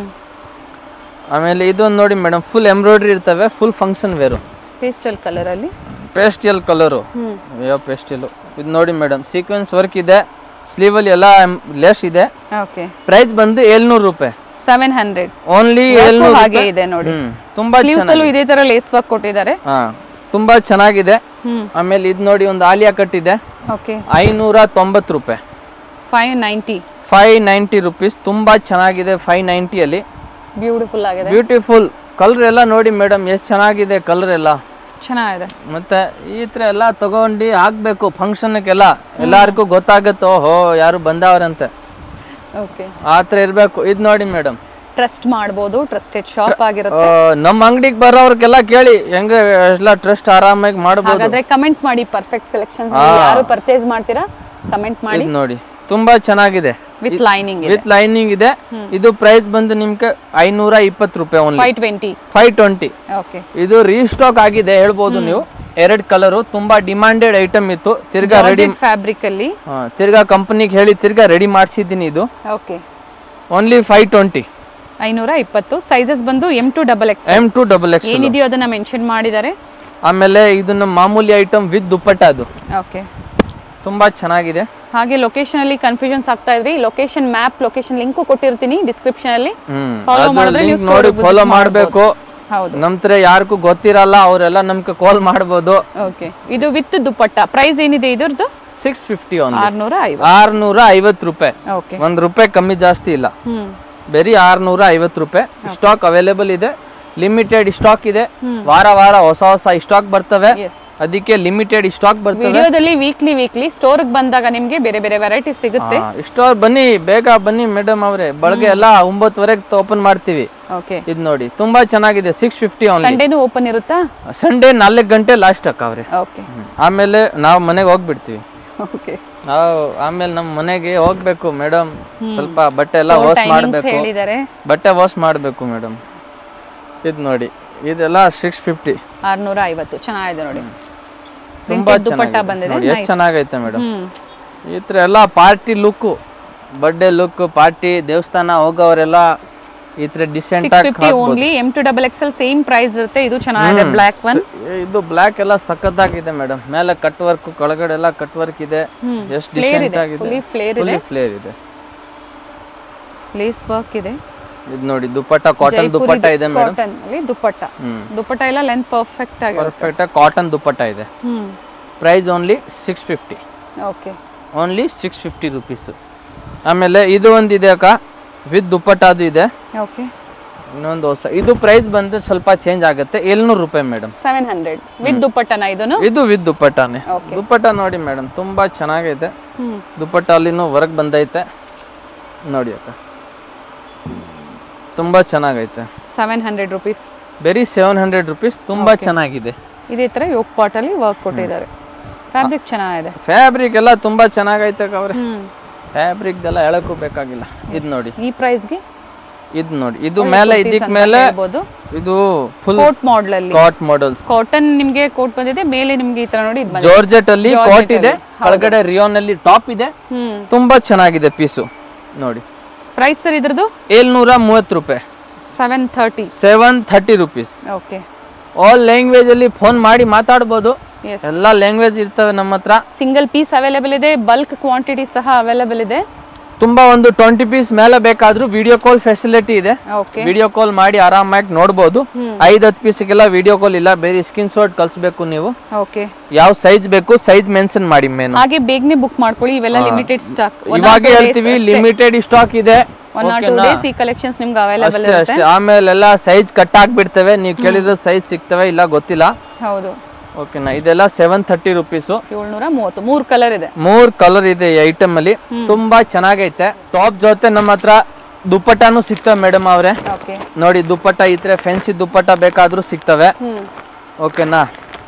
Speaker 2: ಆಮೇಲೆ ಇದೊಂದು ನೋಡಿ ಮೇಡಮ್ ಫುಲ್ ಎಂಬ್ರಾಯ್ಡ್ರಿ ಇರ್ತವೆ full function wear
Speaker 1: pastel colour ಅಲ್ಲಿ
Speaker 2: ಪೇಸ್ಟಿಯಲ್ ಕಲರು
Speaker 1: ಹ್ಮ್
Speaker 2: ಯಾವ ಪೇಸ್ಟಿಯಲು ಇದು ನೋಡಿ ಮೇಡಮ್ ಸೀಕ್ವೆನ್ಸ್ ವರ್ಕ್ ಇದೆ ಸ್ಲೀವಲ್ಲಿ ಎಲ್ಲ ಲೆಸ್ ಇದೆ
Speaker 1: ಓಕೆ
Speaker 2: ಪ್ರೈಸ್ ಬಂದು ಏಳ್ನೂರು ರೂಪಾಯಿ
Speaker 1: ಸೆವೆನ್ ಹಂಡ್ರೆಡ್
Speaker 2: ಓನ್ಲಿ ಏಳ್ನೂರು
Speaker 1: ಹಾಗೆ ಇದೆ ನೋಡಿ
Speaker 2: ಹ್ಮ್ ತುಂಬಾ
Speaker 1: ಸ್ಲೀವ್ಸ್ ಅಲ್ಲೂ ಇದೇ ತರ ಲೇಸ್ ವರ್ಕ್ ಕೊಟ್ಟಿದ್ದಾರೆ
Speaker 2: ಹಾ ತುಂಬಾ ಚೆನ್ನಾಗಿದೆ
Speaker 1: ಹ್ಮ್
Speaker 2: ಆಮೇಲೆ ಇದು ನೋಡಿ ಒಂದು ಆಲಿಯಾ ಕಟ್ ಇದೆ
Speaker 1: ಓಕೆ
Speaker 2: ಐನೂರ ತೊಂಬತ್ತು ರೂಪಾಯಿ
Speaker 1: five ninety
Speaker 2: five ninety rupees ತುಂಬಾ ಚೆನ್ನಾಗಿದೆ ಫೈವ್ ನೈಂಟಿಯಲ್ಲಿ
Speaker 1: ಬ್ಯೂಟಿಫುಲ್ ಆಗಿದೆ
Speaker 2: ಬ್ಯೂಟಿಫುಲ್ ಕಲರ್ ಎಲ್ಲ ನೋಡಿ ಮೇಡಮ್ ಎಷ್ಟು ಚೆನ್ನಾಗಿದೆ ಕಲರ್ ಎಲ್ಲ
Speaker 1: ಚೆನ್ನಾಗಿದೆ
Speaker 2: ಮತ್ತೆ ಈ ತರ ಎಲ್ಲ ತಗೊಂಡು ಹಾಕ್ಬೇಕು ಫಂಕ್ಷನ್ಗೆಲ್ಲ ಎಲ್ಲಾರ್ಗೂ ಗೊತ್ತಾಗತ್ತೋ ಹೋ ಯಾರು ಬಂದವ್ರಂತೆ
Speaker 1: ಓಕೆ
Speaker 2: ಆ ಥರ ಇರಬೇಕು ಇದು ನೋಡಿ ಮೇಡಮ್
Speaker 1: ಟ್ರಸ್ಟ್ ಮಾಡ್ಬೋದು ಟ್ರಸ್ಟೆಡ್ ಶಾಪ್ ಆಗಿರುತ್ತೆ
Speaker 2: ನಮ್ಮ ಅಂಗಡಿಗೆ ಬರೋರ್ಗೆಲ್ಲ ಕೇಳಿ ಹೆಂಗೆ ಎಲ್ಲ ಟ್ರಸ್ಟ್ ಆರಾಮಾಗಿ ಮಾಡ್ಬೋದು
Speaker 1: ಹಾಗಾದ್ರೆ ಕಮೆಂಟ್ ಮಾಡಿ ಪರ್ಫೆಕ್ಟ್ ಸೆಲೆಕ್ಷನ್ ಯಾರು ಪರ್ಚೇಸ್ ಮಾಡ್ತೀರಾ ಕಮೆಂಟ್ ಮಾಡಿ
Speaker 2: ಇದು ನೋಡಿ ತುಂಬಾ ಚೆನ್ನಾಗಿದೆ
Speaker 1: ವಿತ್ ಲೈನಿಂಗ್ ಇದೆ
Speaker 2: ವಿತ್ ಲೈನಿಂಗ್ ಇದೆ ಇದು ಪ್ರೈಸ್ ಬಂದು ನಿಮ್ಗೆ ಐನೂರ ಇಪ್ಪತ್ತು ರೂಪಾಯಿ only
Speaker 1: five twenty
Speaker 2: five twenty
Speaker 1: okay
Speaker 2: ಇದು ರೀಸ್ಟಾಕ್ ಆಗಿದೆ ಹೇಳ್ಬೋದು ನೀವು ಎರಡ್ ಕಲರು ತುಂಬಾ ಡಿಮಾಂಡೆಡ್ ಐಟಮ್ ಇತ್ತು ತಿರ್ಗಾ ರೆಡಿ
Speaker 1: ಫ್ಯಾಬ್ರಿಕ್ ಅಲ್ಲಿ
Speaker 2: ತಿರ್ಗಾ ಕಂಪನಿಗೆ ಹೇಳಿ ತಿರ್ಗಾ ರೆಡಿ ಮಾಡಿಸಿದ್ದೀನಿ ಇದು
Speaker 1: ಓಕೆ
Speaker 2: ಓನ್ಲಿ ಫೈವ್ ಟ್ವೆಂಟಿ
Speaker 1: ಐನೂರ ಇಪ್ಪತ್ತು ಸೈಜಸ್ ಬಂದು M to double X
Speaker 2: M to double X
Speaker 1: ಏನಿದೆಯೋ ಅದನ್ನ ಮೆನ್ಷನ್ ಮಾಡಿದ್ದಾರೆ
Speaker 2: ಆಮೇಲೆ ಇದನ್ನ ಮಾಮೂಲಿ ಐಟಮ್ ವಿತ್ ದುಪ್ಪಟ್ಟ ಅದು
Speaker 1: ಓಕೆ
Speaker 2: ತುಂಬಾ ಚೆನ್ನಾಗಿದೆ
Speaker 1: ಹಾಗೆ ಲೊಕೇಶನ್ ಅಲ್ಲಿ ಕನ್ಫ್ಯೂಷನ್ಸ್ ಆಗ್ತಾ ಇದ್ರಿ ಲೊಕೇಶನ್ ಮ್ಯಾಪ್ ಲೊಕೇಶನ್ ಲಿಂಕ್ ಕೊಟ್ಟಿರ್ತೀನಿ ಡಿಸ್ಕ್ರಿಪ್ಷನ್ ಅಲ್ಲಿ
Speaker 2: ಹ್ಮ್
Speaker 1: Follow
Speaker 2: ಅದು
Speaker 1: ಮಾಡಿದ್ರೆ
Speaker 2: link
Speaker 1: ನೀವು store
Speaker 2: ನೋಡಿ
Speaker 1: visit
Speaker 2: ಫಾಲೋ
Speaker 1: ಮಾಡ್ಬೋದು.
Speaker 2: ಮಾಡಬೇಕು
Speaker 1: ಹೌದು
Speaker 2: ನಮ್ ತರ ಯಾರಿಗೂ ಗೊತ್ತಿರಲ್ಲ ಅವರೆಲ್ಲ ನಮ್ಗೆ ಕಾಲ್ ಮಾಡ್ಬೋದು
Speaker 1: ಓಕೆ ಇದು ವಿತ್ ದುಪ್ಪಟ್ಟ ಪ್ರೈಸ್ ಏನಿದೆ ಇದ್ರದ್ದು
Speaker 2: ಸಿಕ್ಸ್ ಫಿಫ್ಟಿ ಓನ್ಲಿ
Speaker 1: ಆರ್ನೂರ ಐವತ್ತು
Speaker 2: ಆರ್ನೂರ ಐವತ್ತು ರೂಪಾಯಿ
Speaker 1: ಓಕೆ
Speaker 2: ಒಂದ್ ರೂಪಾಯಿ ಕಮ್ಮಿ ಜಾಸ್ತಿ ಇಲ್ಲ
Speaker 1: ಹ್ಮ್
Speaker 2: ಬರೀ ಆರ್ನೂರ ಐವತ್ತು ರೂಪಾಯಿ ಸ್ಟಾಕ್ ಅವೈಲೇಬಲ್ ಇದೆ ಲಿಮಿಟೆಡ್ ಸ್ಟಾಕ್ ಇದೆ ವಾರ ವಾರ ಹೊಸ ಹೊಸ ಸ್ಟಾಕ್ ಬರ್ತವೆ
Speaker 1: ಎಸ್
Speaker 2: ಅದಕ್ಕೆ ಲಿಮಿಟೆಡ್ ಸ್ಟಾಕ್ ಬರ್ತವೆ
Speaker 1: ವಿಡಿಯೋದಲ್ಲಿ ವೀಕ್ಲಿ ವೀಕ್ಲಿ ಸ್ಟೋರ್ಗೆ ಬಂದಾಗ ನಿಮ್ಗೆ ಬೇರೆ ಬೇರೆ ವೆರೈಟಿ ಸಿಗುತ್ತೆ
Speaker 2: ಸ್ಟೋರ್ ಬನ್ನಿ ಬೇಗ ಬನ್ನಿ ಮೇಡಮ್ ಅವರೇ ಬೆಳಗ್ಗೆ ಎಲ್ಲ ಒಂಬತ್ತುವರೆಗೆ ಓಪನ್ ಮಾಡ್ತೀವಿ
Speaker 1: ಓಕೆ
Speaker 2: ಇದು ನೋಡಿ ತುಂಬಾ ಚೆನ್ನಾಗಿದೆ ಸಿಕ್ಸ್ ಫಿಫ್ಟಿ ಓನ್ಲಿ
Speaker 1: ಸಂಡೇನು ಓಪನ್ ಇರುತ್ತಾ
Speaker 2: ಸಂಡೇ ನಾಲ್ಕು ಗಂಟೆ ಲಾಸ್ಟ್ ಅಕ್ಕವ್ರೆ
Speaker 1: ಓಕೆ
Speaker 2: ಆಮೇಲೆ ನಾವು ಮನೆಗೆ ಹೋಗ್ಬಿಡ್ತೀವಿ
Speaker 1: ಓಕೆ
Speaker 2: ನಾವು ಆಮೇಲೆ ನಮ್ಮ ಮನೆಗೆ ಹೋಗ್ಬೇಕು ಮೇಡಮ್ ಸ್ವಲ್ಪ ಬಟ್ಟೆ ಎಲ್ಲ ವಾಶ್
Speaker 1: ಟೈಮಿಂಗ್ಸ್
Speaker 2: ಮಾಡಬೇಕು
Speaker 1: ಹೇಳಿದ್ದಾರೆ
Speaker 2: ಬಟ್ಟೆ ವಾಶ್ ಮಾಡಬೇಕು ಮೇಡಮ್ ಇದು ನೋಡಿ ಇದೆಲ್ಲ ಸಿಕ್ಸ್ ಫಿಫ್ಟಿ
Speaker 1: ಆರ್ನೂರ ಐವತ್ತು ಚೆನ್ನಾಗಿದೆ ನೋಡಿ
Speaker 2: ತುಂಬಾ
Speaker 1: Printed ದುಪ್ಪಟ್ಟ
Speaker 2: ಚೆನ್ನಾಗಿದೆ
Speaker 1: ಬಂದಿದೆ
Speaker 2: ನೋಡಿ ಎಷ್ಟು ಚೆನ್ನಾಗೈತೆ ಮೇಡಮ್
Speaker 1: ಹ್ಮ್
Speaker 2: ಈ ಥರ ಎಲ್ಲ party look birthday look party ದೇವಸ್ಥಾನ ಹೋಗೋರೆಲ್ಲ ಈ ಥರ ಡಿಸೆಂಟ್
Speaker 1: ಸಿಕ್ಸ್
Speaker 2: ಆಗಿ
Speaker 1: fifty only M to double X L same price ಇರುತ್ತೆ ಇದು ಚೆನ್ನಾಗಿದೆ ಬ್ಲ್ಯಾಕ್ ಒನ್
Speaker 2: ಇದು ಬ್ಲ್ಯಾಕ್ ಎಲ್ಲ ಸಖತ್ತಾಗಿದೆ ಮೇಡಮ್ ಮೇಲೆ ಕಟ್ ವರ್ಕ್ ಕೆಳಗಡೆ ಎಲ್ಲ ಕಟ್ ವರ್ಕ್ ಇದೆ ಎಷ್ಟು
Speaker 1: ಫ್ಲೇರ್
Speaker 2: ಡಿಸೆಂಟ್
Speaker 1: ಇದೆ
Speaker 2: ಆಗಿದೆ
Speaker 1: ಫುಲ್ಲಿ ಫ್ಲೇರ್ ಇದೆ
Speaker 2: ಫುಲ್ಲಿ ಫ್ಲೇರ್ ಇದೆ
Speaker 1: ಲೇಸ್ ವರ್ಕ್ ಇದೆ
Speaker 2: ಇದು ನೋಡಿ ದುಪ್ಪಟ್ಟ ಕಾಟನ್ ದುಪ್ಪಟ್ಟ ಇದೆ ಮೇಡಮ್
Speaker 1: ಕಾಟನ್ ಅಲ್ಲಿ ದುಪ್ಪಟ್ಟ
Speaker 2: ಹ್ಮ್
Speaker 1: ದುಪ್ಪಟ್ಟ ಎಲ್ಲ ಲೆಂತ್ ಪರ್ಫೆಕ್ಟ್ ಆಗಿದೆ
Speaker 2: ಪರ್ಫೆಕ್ಟ್ ಕಾಟನ್ ದುಪ್ಪಟ್ಟ ಇದೆ
Speaker 1: hmm
Speaker 2: price only six fifty
Speaker 1: okay
Speaker 2: only six fifty rupees ಆಮೇಲೆ ಇದು ಒಂದಿದೆ ಅಕ್ಕ ವಿತ್ ದುಪ್ಪಟ್ಟ ಅದು ಇದೆ
Speaker 1: ಓಕೆ
Speaker 2: ಇನ್ನೊಂದು ಹೊಸ ಇದು ಪ್ರೈಸ್ ಬಂದು ಸ್ವಲ್ಪ ಚೇಂಜ್ ಆಗುತ್ತೆ ಏಳ್ನೂರು ರೂಪಾಯಿ ಮೇಡಮ್
Speaker 1: ಸೆವೆನ್ ಹಂಡ್ರೆಡ್ ವಿತ್ ದುಪ್ಪಟ್ಟನ ಇದನ್ನು
Speaker 2: ಇದು ವಿತ್ ದುಪ್ಪಟ್ಟನೇ
Speaker 1: Okay.
Speaker 2: ದುಪ್ಪಟ್ಟ ನೋಡಿ ಮೇಡಮ್ ತುಂಬಾ ಚೆನ್ನಾಗೈತೆ
Speaker 1: ಹ್ಮ್
Speaker 2: ದುಪ್ಪಟ್ಟ ಅಲ್ಲಿನೂ ಹೊರಗೆ ಬಂದೈತೆ ನೋಡಿ ಅಕ್ಕ ತುಂಬಾ ಚೆನ್ನಾಗೈತೆ
Speaker 1: ಸೆವೆನ್ ಹಂಡ್ರೆಡ್ ರುಪೀಸ್
Speaker 2: ಬರೀ ಸೆವೆನ್ ಹಂಡ್ರೆಡ್ ರುಪೀಸ್ ತುಂಬಾ ಚೆನ್ನಾಗಿದೆ
Speaker 1: ಇದೇ ತರ ಯೋಗ್ ಪಾಟ್ ಅಲ್ಲಿ ವರ್ಕ್ ಕೊಟ್ಟಿದ್ದಾರೆ ಫ್ಯಾಬ್ರಿಕ್ ಚೆನ್ನಾಗಿದೆ
Speaker 2: ಫ್ಯಾಬ್ರಿಕ್ ಎಲ್ಲ ತುಂಬಾ ಚೆನ್ನಾಗೈತೆ ಅವ್ರೆ
Speaker 1: ಹ್ಮ್
Speaker 2: ಫ್ಯಾಬ್ರಿಕ್ದೆಲ್ಲ ಹೇಳಕ್ಕೂ ಬೇಕಾಗಿಲ್ಲ ಇದು ನೋಡಿ
Speaker 1: ಈ ಪ್ರೈಸ್ಗೆ
Speaker 2: ಇದು ನೋಡಿ ಇದು ಮೇಲೆ ಇದಕ್ ಮೇಲೆ
Speaker 1: ಹೇಳ್ಬೋದು
Speaker 2: ಇದು ಫುಲ್
Speaker 1: ಕೋಟ್ ಮಾಡಲ್ ಅಲ್ಲಿ
Speaker 2: ಕಾಟ್ ಮಾಡಲ್ಸ್
Speaker 1: ಕಾಟನ್ ನಿಮ್ಗೆ ಕೋಟ್ ಬಂದಿದೆ ಮೇಲೆ ನಿಮ್ಗೆ ಈ ತರ ನೋಡಿ ಇದು ಬಂದಿದೆ
Speaker 2: ಜಾರ್ಜೆಟ್ ಅಲ್ಲಿ ಕಾಟ್ ಇದೆ ಕೆಳಗಡೆ ರಿಯೋನ್ ಅಲ್ಲಿ ಟಾಪ್ ಇದೆ
Speaker 1: ಹ್ಮ್
Speaker 2: ತುಂಬಾ ಚೆನ್ನಾಗಿದೆ ಪೀಸು ನೋಡಿ
Speaker 1: ಪ್ರೈಸ್ ಸರ್ ಇದ್ರದ್ದು
Speaker 2: ಏಳ್ನೂರ ಮೂವತ್ತು ರೂಪಾಯಿ
Speaker 1: seven thirty
Speaker 2: seven thirty rupees
Speaker 1: okay
Speaker 2: all language ಅಲ್ಲಿ ಫೋನ್ ಮಾಡಿ ಮಾತಾಡ್ಬೋದು
Speaker 1: ಎಸ್
Speaker 2: ಎಲ್ಲ ಲ್ಯಾಂಗ್ವೇಜ್ ಇರ್ತವೆ ನಮ್ಮ ಹತ್ರ
Speaker 1: ಸಿಂಗಲ್ ಪೀಸ್ ಅವೈಲೇಬಲ್ ಇದೆ ಬಲ್ಕ್ ಕ್ವಾಂಟಿಟಿ ಸಹ ಅವೈಲೇಬಲ್ ಇದೆ
Speaker 2: ತುಂಬಾ ಒಂದು ಟ್ವೆಂಟಿ ಪೀಸ್ ಮೇಲೆ ಬೇಕಾದ್ರೂ ವಿಡಿಯೋ ಕಾಲ್ ಫೆಸಿಲಿಟಿ ಇದೆ
Speaker 1: ಓಕೆ
Speaker 2: ವಿಡಿಯೋ ಕಾಲ್ ಮಾಡಿ ಆರಾಮಾಗಿ ನೋಡ್ಬೋದು ಐದ್ ಹತ್ತು ಪೀಸ್ಗೆಲ್ಲ ವಿಡಿಯೋ ಕಾಲ್ ಇಲ್ಲ ಬೇರೆ ಸ್ಕಿನ್ ಶಾಟ್ ಕಳ್ಸ್ಬೇಕು ನೀವು
Speaker 1: ಓಕೆ
Speaker 2: ಯಾವ ಸೈಜ್ ಬೇಕು ಸೈಜ್ ಮೆನ್ಷನ್ ಮಾಡಿ ಮೇನು
Speaker 1: ಹಾಗೆ ಬೇಗನೆ ಬುಕ್ ಮಾಡ್ಕೊಳ್ಳಿ ಇವೆಲ್ಲ ಲಿಮಿಟೆಡ್ ಸ್ಟಾಕ್
Speaker 2: ಇವಾಗ ಹೇಳ್ತೀವಿ ಲಿಮಿಟೆಡ್ ಸ್ಟಾಕ್ ಇದೆ
Speaker 1: ಒನ್ ಆರ್ ಟೂ ಡೇಸ್ ಈ ಕಲೆಕ್ಷನ್ಸ್ ನಿಮ್ಗೆ ಅವೈಲೇಬಲ್
Speaker 2: ಅಷ್ಟೇ ಅಷ್ಟೇ ಆಮೇಲೆಲ್ಲ ಸೈಜ್ ಕಟ್ ಆಗ್ಬಿಡ್ತವೆ ನೀವು ಕೇಳಿರೋ ಸೈಜ್ ಸಿಗ್ತವೆ ಇಲ್ಲ ಗೊತ್ತಿಲ್ಲ
Speaker 1: ಹೌದು
Speaker 2: ಓಕೆನಾ ಇದೆಲ್ಲ ಸೆವೆನ್ ಥರ್ಟಿ ರುಪೀಸು
Speaker 1: ಏಳ್ನೂರ ಮೂವತ್ತು ಮೂರ್ ಕಲರ್ ಇದೆ
Speaker 2: ಮೂರ್ ಕಲರ್ ಇದೆ ಈ ಐಟಮ್ ಅಲ್ಲಿ ತುಂಬಾ ಚೆನ್ನಾಗೈತೆ ಟಾಪ್ ಜೊತೆ ನಮ್ಮ ಹತ್ರ ದುಪ್ಪಟ್ಟಾನು ಸಿಗ್ತವೆ ಮೇಡಮ್ ಅವ್ರೆ
Speaker 1: ಓಕೆ
Speaker 2: ನೋಡಿ ದುಪ್ಪಟ್ಟ ಈ ತರ ಫ್ಯಾನ್ಸಿ ದುಪ್ಪಟ್ಟ ಬೇಕಾದ್ರೂ ಸಿಗ್ತವೆ
Speaker 1: ಹ್ಮ್
Speaker 2: ಓಕೆನಾ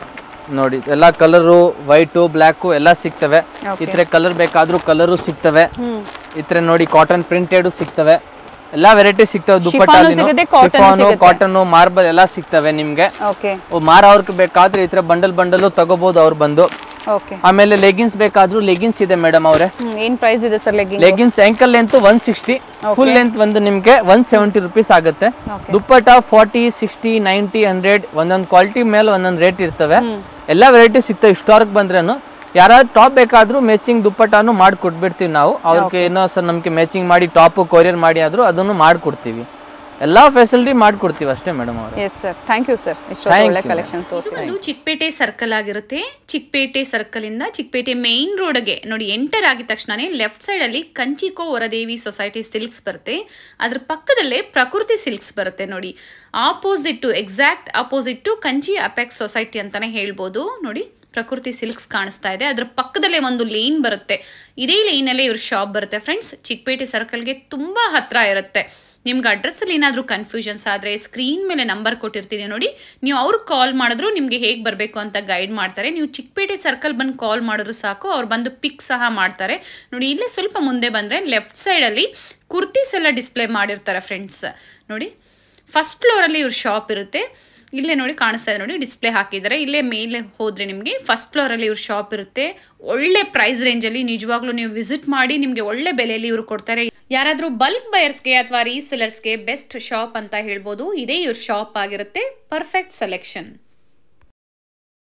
Speaker 2: ನೋಡಿ ಎಲ್ಲ ಕಲರು ವೈಟು ಬ್ಲ್ಯಾಕು ಎಲ್ಲ ಸಿಗ್ತವೆ ಈ ತರ ಕಲರ್ ಬೇಕಾದ್ರೂ ಕಲರು ಸಿಗ್ತವೆ
Speaker 1: ಹ್ಮ್
Speaker 2: ಈ ತರ ನೋಡಿ ಕಾಟನ್ ಪ್ರಿಂಟೆಡ್ ಸಿಗ್ತವೆ ಎಲ್ಲಾ ವೆರೈಟಿ ಸಿಗ್ತವೆ ದುಪ್ಪಟ್ಟ
Speaker 1: ಸಿಗುತ್ತೆ, cotton ಸಿಗುತ್ತೆ.
Speaker 2: ಕಾಟನ್ ಮಾರ್ಬಲ್ ಎಲ್ಲ ಸಿಗ್ತವೆ ನಿಮ್ಗೆ
Speaker 1: ಓಕೆ
Speaker 2: ಮಾರವ್ರಿಗೆ ಬೇಕಾದ್ರೆ ಈ ತರ ಬಂಡಲ್ ಬಂಡಲ್ ತಗೋಬಹುದು ಅವ್ರು ಬಂದು
Speaker 1: ಓಕೆ
Speaker 2: ಆಮೇಲೆ ಲೆಗಿನ್ಸ್ ಬೇಕಾದ್ರೂ ಲೆಗಿನ್ಸ್ ಇದೆ ಮೇಡಮ್ ಅವ್ರೆ
Speaker 1: ಹ್ಮ್ ಏನ್ ಪ್ರೈಸ್ ಇದೆ sir legging
Speaker 2: leggings ankle length one sixty full length ಬಂದು ನಿಮ್ಗೆ ಒನ್ ಸೆವೆಂಟಿ ರುಪೀಸ್ ಆಗುತ್ತೆ
Speaker 1: Okay.
Speaker 2: Dupatta forty sixty ninety hundred ಒಂದೊಂದು ಕ್ವಾಲಿಟಿ ಮೇಲೆ ಒಂದೊಂದು ರೇಟ್ ಇರ್ತವೆ ಎಲ್ಲ ವೆರೈಟಿ ಸಿಗ್ತವೆ ಸ್ಟಾರ್ಕ್ ಬಂದ್ರೇನು ಯಾರಾದ್ರೂ ಟಾಪ್ ಬೇಕಾದ್ರೂ ಮ್ಯಾಚಿಂಗ್ ದುಪ್ಪಟ್ಟಾನು ಮಾಡಿ ಕೊಟ್ಬಿಡ್ತೀವಿ ನಾವು ಅವ್ರಿಗೆ ಏನೋ ಸರ್ ನಮ್ಗೆ ಮ್ಯಾಚಿಂಗ್ ಮಾಡಿ ಟಾಪ್ ಕೊರಿಯರ್ ಮಾಡಿ ಆದ್ರೂ ಅದನ್ನು ಮಾಡ್ಕೊಡ್ತೀವಿ ಎಲ್ಲಾ ಫೆಸಿಲಿಟಿ ಮಾಡ್ಕೊಡ್ತೀವಿ ಅಷ್ಟೇ ಮೇಡಮ್ ಅವ್ರೆ
Speaker 1: yes sir thank you sir ಇಷ್ಟೊಂದು
Speaker 2: Thank
Speaker 1: ಒಳ್ಳೆ
Speaker 2: you,
Speaker 1: ಕಲೆಕ್ಷನ್ ತೋರಿಸಿ
Speaker 3: ಒಂದು ಚಿಕ್ಕಪೇಟೆ ಸರ್ಕಲ್ ಆಗಿರುತ್ತೆ ಚಿಕ್ಕಪೇಟೆ ಸರ್ಕಲ್ ಇಂದ ಚಿಕ್ಕಪೇಟೆ ಮೇನ್ ರೋಡ್ಗೆ ನೋಡಿ ಎಂಟರ್ ಆಗಿದ ತಕ್ಷಣನೇ ಲೆಫ್ಟ್ ಸೈಡ್ ಅಲ್ಲಿ ಕಂಚಿಕೋ ವರದೇವಿ ಸೊಸೈಟಿ ಸಿಲ್ಕ್ಸ್ ಬರುತ್ತೆ ಅದ್ರ ಪಕ್ಕದಲ್ಲೇ ಪ್ರಕೃತಿ ಸಿಲ್ಕ್ಸ್ ಬರುತ್ತೆ ನೋಡಿ opposite to exact opposite to Kanchi apex society ಅಂತಾನೆ ಹೇಳ್ಬೋದು ನೋಡಿ ಪ್ರಕೃತಿ ಸಿಲ್ಕ್ಸ್ ಕಾಣಿಸ್ತಾ ಇದೆ ಅದ್ರ ಪಕ್ಕದಲ್ಲೇ ಒಂದು ಲೇನ್ ಬರುತ್ತೆ ಇದೇ ಲೈನಲ್ಲೇ ಇವ್ರ ಶಾಪ್ ಬರುತ್ತೆ ಫ್ರೆಂಡ್ಸ್ ಚಿಕ್ಕಪೇಟೆ ಸರ್ಕಲ್ಗೆ ತುಂಬಾ ಹತ್ರ ಇರುತ್ತೆ ನಿಮ್ಗೆ ಅಡ್ರೆಸ್ಸಲ್ಲಿ ಏನಾದರೂ ಕನ್ಫ್ಯೂಷನ್ಸ್ ಆದರೆ ಸ್ಕ್ರೀನ್ ಮೇಲೆ ನಂಬರ್ ಕೊಟ್ಟಿರ್ತೀನಿ ನೋಡಿ ನೀವು ಅವ್ರಿಗೆ ಕಾಲ್ ಮಾಡಿದ್ರು ನಿಮಗೆ ಹೇಗೆ ಬರಬೇಕು ಅಂತ ಗೈಡ್ ಮಾಡ್ತಾರೆ ನೀವು ಚಿಕ್ಕಪೇಟೆ ಸರ್ಕಲ್ ಬಂದು ಕಾಲ್ ಮಾಡಿದ್ರು ಸಾಕು ಅವ್ರು ಬಂದು ಪಿಕ್ ಸಹ ಮಾಡ್ತಾರೆ ನೋಡಿ ಇಲ್ಲೇ ಸ್ವಲ್ಪ ಮುಂದೆ ಬಂದರೆ ಲೆಫ್ಟ್ ಸೈಡಲ್ಲಿ ಕುರ್ತೀಸ್ ಎಲ್ಲ ಡಿಸ್ಪ್ಲೇ ಮಾಡಿರ್ತಾರೆ ಫ್ರೆಂಡ್ಸ್ ನೋಡಿ ಫಸ್ಟ್ ಫ್ಲೋರಲ್ಲಿ ಇವ್ರ ಶಾಪ್ ಇರುತ್ತೆ ಇಲ್ಲೇ ನೋಡಿ ಕಾಣಿಸ್ತಾ ಇದೆ ನೋಡಿ ಡಿಸ್ಪ್ಲೇ ಹಾಕಿದ್ದಾರೆ ಇಲ್ಲೇ ಮೇಲೆ ಹೋದರೆ ನಿಮಗೆ ಫಸ್ಟ್ ಫ್ಲೋರಲ್ಲಿ ಇವ್ರ ಶಾಪ್ ಇರುತ್ತೆ ಒಳ್ಳೆ ಪ್ರೈಸ್ ರೇಂಜಲ್ಲಿ ನಿಜವಾಗ್ಲೂ ನೀವು ವಿಸಿಟ್ ಮಾಡಿ ನಿಮಗೆ ಒಳ್ಳೆ ಬೆಲೆಯಲ್ಲಿ ಇವರು ಕೊಡ್ತಾರೆ ಯಾರಾದರೂ ಬಲ್ಕ್ ಬಯರ್ಸ್ಗೆ ಅಥವಾ ರೀಸೆಲರ್ಸ್ಗೆ ಬೆಸ್ಟ್ ಶಾಪ್ ಅಂತ ಹೇಳ್ಬೋದು ಇದೇ ಇವ್ರ ಶಾಪ್ ಆಗಿರುತ್ತೆ ಪರ್ಫೆಕ್ಟ್ ಸೆಲೆಕ್ಷನ್